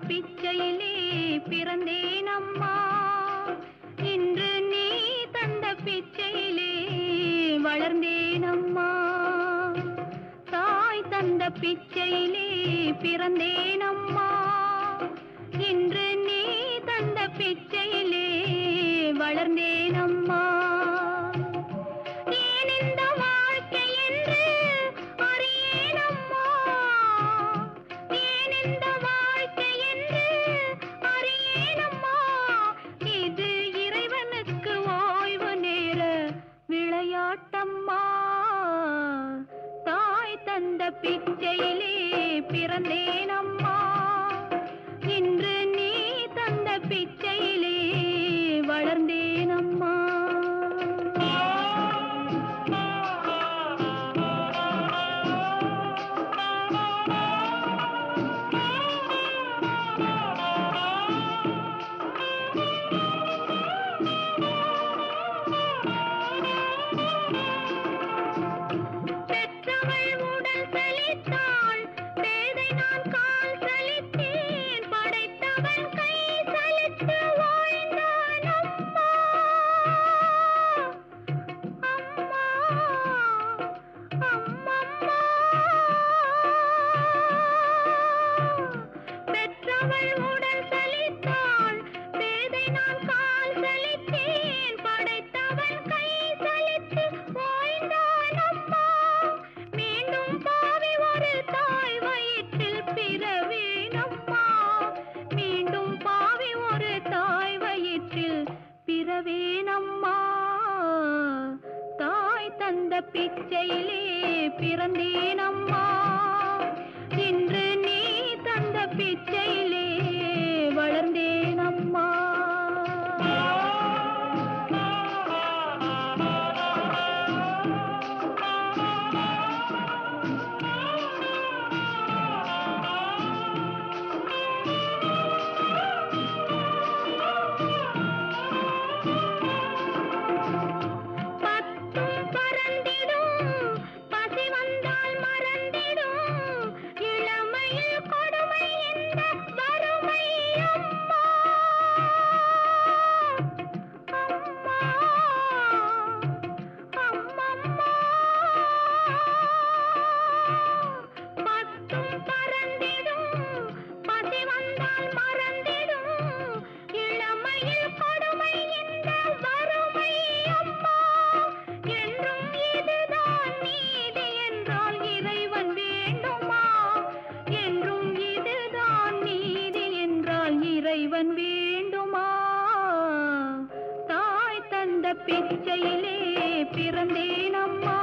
பிச்சையிலே பிறந்தேன் அம்மா இன்று நீ தந்த பிச்சையிலே வளர்ந்தேன் அம்மா தாய் தந்த பிச்சையிலே பிறந்தேன் அம்மா இன்று நீ தந்த பிச்சையிலே வளர்ந்தேன் அம்மா ஏன் இந்த வாழ்க்கை என்று அறியேன் அம்மா ஏன் இந்த வாழ்க்கை என்று அறியேன் அம்மா இது இறைவனுக்கு ஓய்வு நேர விளையாட்டம்மா தாய் தந்த பிச்சையிலே பிறந்தேன் அம்மா இன்று நீ தந்த பிச்சையிலே வளர்ந்தேன் அம்மா பெற்றவள் உடல் சலித்தாள் பேதை நான் கால் சலித்தேன் படைத்தவன் கை சலித்து வாழ்ந்தான் அம்மா அம்மா அம்மம்மா பெற்றவள் உடல் சலித்தாள் பேதை நான் கால் சலித்தேன் படைத்தவன் கை சலித்து வாழ்ந்தான் அம்மா மீண்டும் பாவி ஒரு தாய் வயிற்றில் பிறவேனம்மா மீண்டும் பாவி ஒரு தாய் வயிற்றில் பிறவேனம்மா தாய் தந்த பிச்சையிலே பிறந்தேனம்மா இன்று நீ தந்த பிச்சையிலே வளர்ந்தேனம்மா பத்தும் பறந்திடும் பசி வந்தால் மறந்திடும் இளமையில் கொடுமை இந்த வறுமை அம்மா அம்மா அம்மம்மா பத்தும் பறந்திடும் பசி வந்தால் மறந்திடும் இளமையில் கொடுமை இந்த வறுமை அம்மா என்றும் இதுதான் நீதி என்றால் இறைவன் வேண்டுமா என்றும் இதுதான் நீதி என்றால் இறைவன் வேண்டுமா தாய் தந்த பிச்சையிலே பிறந்தேன் அம்மா